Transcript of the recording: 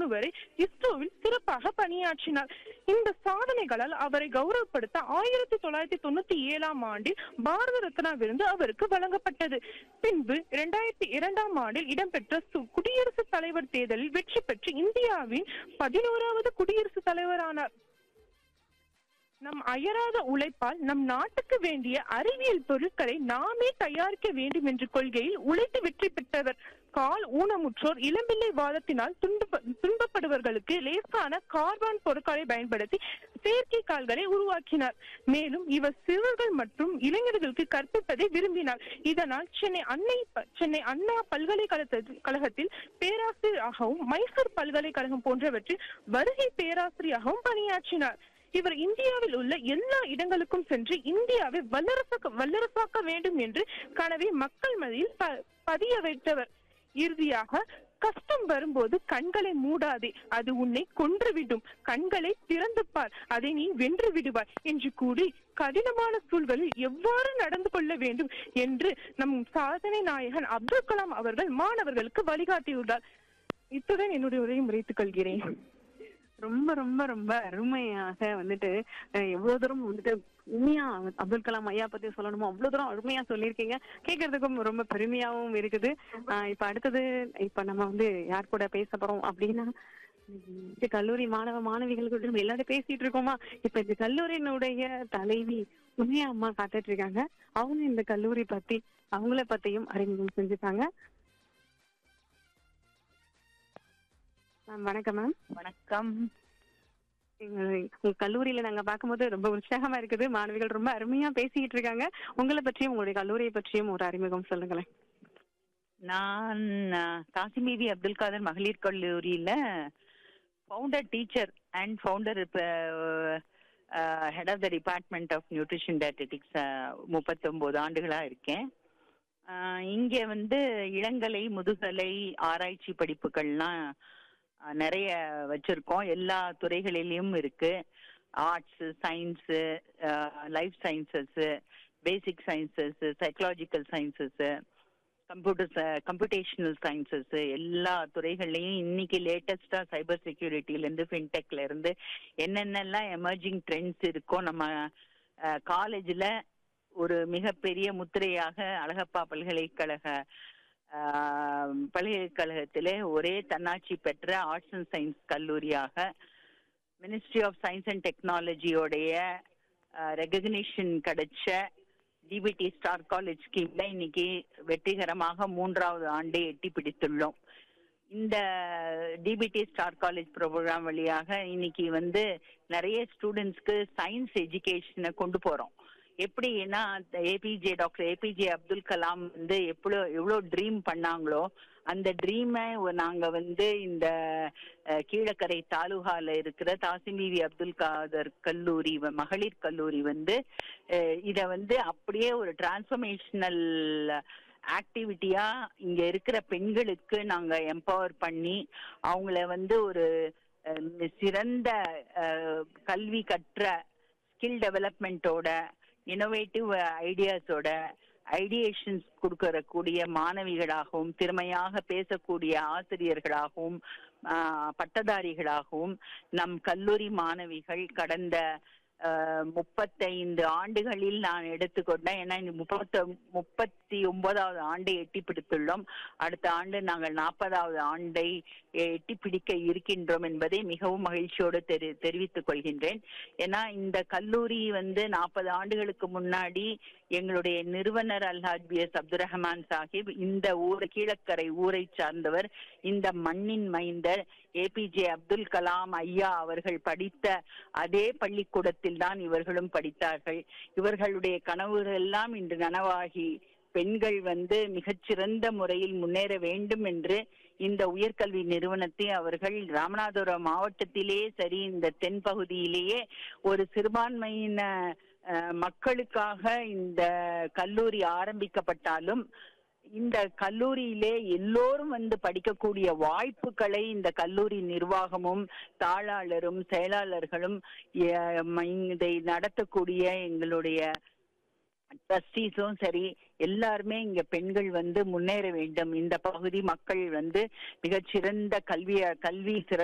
வரை இஸ்ரோவில் சிறப்பாக பணியாற்றினார் இந்த சாதனைகளால் அவரை கௌரவப்படுத்த ஆயிரத்தி தொள்ளாயிரத்தி தொண்ணூத்தி ஏழாம் ஆண்டில் பாரத ரத்னா விருது அவருக்கு வழங்கப்பட்டது பின்பு இரண்டாயிரத்தி இரண்டாம் ஆண்டில் இடம்பெற்ற சு- குடியரசுத் தலைவர் தேர்தலில் வெற்றி பெற்று இந்தியாவின் பதினோராவது குடியரசுத் தலைவரானார் நம் அயராத உழைப்பால் நம் நாட்டுக்கு வேண்டிய அறிவியல் பொருட்களை நாமே தயாரிக்க வேண்டும் என்ற கொள்கையில் உழைத்து வெற்றி பெற்றவர் கால் ஊனமுற்றோர் இளம்பிள்ளை வாதத்தினால் துன்ப துன்பப்படுவர்களுக்கு லேசான கார்பன் பொருட்களை பயன்படுத்தி செயற்கை கால்களை உருவாக்கினார் மேலும் இவர் சிறுவர்கள் மற்றும் இளைஞர்களுக்கு கற்பிப்பதை விரும்பினார் இதனால் சென்னை அன்னை ப- சென்னை அண்ணா பல்கலைக்கழகத்தில் கழகத்தில் பேராசிரியராகவும் மைசூர் பல்கலைக்கழகம் போன்றவற்றில் வருகை பேராசிரியராகவும் பணியாற்றினார் இவர் இந்தியாவில் உள்ள எல்லா இடங்களுக்கும் சென்று இந்தியாவை வல்லரசாக்க வல்லரசாக்க வேண்டும் என்று கனவை மக்கள் மத்தியில் ப- பதிய வைத்தவர் இறுதியாக கஷ்டம் வரும்போது கண்களை மூடாதே அது உன்னை கொன்றுவிடும் கண்களை திறந்து பார் அதை நீ வென்று விடுவாய் என்று கூறி கடினமான சூழ்களில் எவ்வாறு நடந்து கொள்ள வேண்டும் என்று நம் சாதனை நாயகன் அப்துல் கலாம் அவர்கள் மாணவர்களுக்கு வழிகாட்டியுள்ளார் இத்துடன் என்னுடைய உரையை முறைத்துக் கொள்கிறேன் ரொம்ப ரொம்ப ரொம்ப அருமையாக வந்துட்டு அஹ், எவ்வளவு தூரம் வந்துட்டு உண்மையா அப்துல் கலாம் ஐயா பத்தி சொல்லணுமோ அவ்வளவு தூரம் அருமையா சொல்லியிருக்கீங்க கேட்கறதுக்கும் ரொம்ப பெருமையாவும் இருக்குது ஆஹ் இப்ப அடுத்தது இப்ப நம்ம வந்து யார் கூட பேச போறோம் அப்படின்னா உம், இந்த கல்லூரி மாணவ மாணவிகள் கூட நம்ம எல்லாரும் பேசிட்டு இருக்கோமா இப்ப இந்த கல்லூரியினுடைய தலைவி உண்மையா அம்மா காத்துட்டு இருக்காங்க அவங்க இந்த கல்லூரி பத்தி அவங்கள பத்தியும் அறிமுகம் செஞ்சுட்டாங்க மேம் வணக்கம் மேம் வணக்கம் எங்க உங்க கல்லூரியில நாங்க பார்க்கும்போது ரொம்ப உற்சாகமா இருக்குது மாணவிகள் ரொம்ப அருமையா பேசிக்கிட்டு இருக்காங்க உங்களை பற்றியும் உங்களுடைய கல்லூரியை பற்றியும் ஒரு அறிமுகம் சொல்லுங்களேன் நான் காசிமீதி அப்துல் காதர் மகளிர் கல்லூரியில founder teacher and founder head of the department of nutrition dietetics முப்பத்தொம்போது ஆண்டுகளா இருக்கேன் அஹ், இங்க வந்து இளங்கலை முதுகலை ஆராய்ச்சி படிப்புகள்லாம் அஹ், நிறைய வச்சிருக்கோம் எல்லா துறைகளிலும் இருக்கு arts science life sciences basic sciences psychological sciences computer computational sciences எல்லா துறைகள்லையும் இன்னைக்கு லேட்டஸ்டா சைபர் செக்யூரிட்டில இருந்து ஃபின்டெக்ல இருந்து என்னென்னலாம் எமர்ஜிங் ட்ரெண்ட்ஸ் இருக்கோ நம்ம காலேஜ்ல ஒரு மிகப்பெரிய முத்திரையாக அழகப்பா பல்கலைக்கழக அஹ், பல்கலைக்கழகத்திலே ஒரே தன்னாட்சி பெற்ற ஆர்ட்ஸ் அண்ட் சயின்ஸ் கல்லூரியாக மினிஸ்ட்ரி ஆஃப் சயின்ஸ் அண்ட் டெக்னாலஜியோடைய ரெகக்னிஷன் கிடைச்ச டிபிடி ஸ்டார் காலேஜ் ஸ்கீம்ல இன்னைக்கு வெற்றிகரமாக மூன்றாவது ஆண்டை எட்டி பிடித்துள்ளோம் இந்த டிபிடி ஸ்டார் காலேஜ் ப்ரோக்ராம் வழியாக இன்னைக்கு வந்து நிறைய ஸ்டூடெண்ட்ஸ்க்கு சயின்ஸ் எஜுகேஷனை கொண்டு போறோம் எப்படின்னா APJ doctor APJ Abdul Kalam வந்து எவ்வளோ எவ்வளோ ட்ரீம் பண்ணாங்களோ அந்த ட்ரீமை நாங்க வந்து இந்த அஹ், கீழக்கரை தாலுகால இருக்கிற தாசிமீவி அப்துல் காதர் கல்லூரி வ- மகளிர் கல்லூரி வந்து அஹ், இத வந்து அப்படியே ஒரு டிரான்ஸ்ஃபர்மேஷனல் ஆக்டிவிட்டியா இங்க இருக்கிற பெண்களுக்கு நாங்க எம்பவர் பண்ணி அவங்கள வந்து ஒரு அஹ், சிறந்த அஹ், கல்வி கற்ற ஸ்கில் டெவலப்மெண்ட்டோட இன்னோவேட்டிவ் ஐடியாஸோட ஐடியேஷன்ஸ் கொடுக்கறக்கூடிய மாணவிகளாகவும் திறமையாக பேசக்கூடிய ஆசிரியர்களாகவும் ஆஹ், பட்டதாரிகளாகவும் நம் கல்லூரி மாணவிகள் கடந்த ஆஹ், முப்பத்தைந்து ஆண்டுகளில் நான் எடுத்துக்கொண்டேன் ஏன்னா இந்த முப்பத்த முப்பத்தி ஒன்பதாவது ஆண்டை எட்டி பிடித்துள்ளோம் அடுத்த ஆண்டு நாங்கள் நாற்பதாவது ஆண்டை எட்டி பிடிக்க இருக்கின்றோம் என்பதை மிகவும் மகிழ்ச்சியோடு தெரி தெரிவித்துக் கொள்கின்றேன் ஏன்னா இந்த கல்லூரி வந்து நாற்பது ஆண்டுகளுக்கு முன்னாடி எங்களுடைய நிறுவனர் அல்ஹாஜ் பி எஸ் அப்துல் ரஹ்மான் சாஹிப் இந்த ஊர் கீழக்கரை ஊரை சார்ந்தவர் இந்த மண்ணின் மைந்தர் ஏபிஜே அப்துல் கலாம் ஐயா அவர்கள் படித்த அதே பள்ளிக்கூடத்தில் தான் இவர்களும் படித்தார்கள் இவர்களுடைய கனவுகள் எல்லாம் இன்று நனவாகி பெண்கள் வந்து மிகச்சிறந்த முறையில் முன்னேற வேண்டும் என்று இந்த உயர்கல்வி நிறுவனத்தை அவர்கள் ராமநாதபுரம் மாவட்டத்திலே சரி இந்த தென் பகுதியிலேயே ஒரு சிறுபான்மையின அஹ், மக்களுக்காக இந்த கல்லூரி ஆரம்பிக்கப்பட்டாலும் இந்த கல்லூரியிலே எல்லோரும் வந்து படிக்கக்கூடிய வாய்ப்புகளை இந்த கல்லூரி நிர்வாகமும் தாளாளரும் செயலாளர்களும் எ- ம- இதை நடத்தக்கூடிய எங்களுடைய ட்ரஸ்டீஸும் சரி எல்லாருமே இங்க பெண்கள் வந்து முன்னேற வேண்டும் இந்த பகுதி மக்கள் வந்து மிகச்சிறந்த கல்விய கல்வி சிறந்த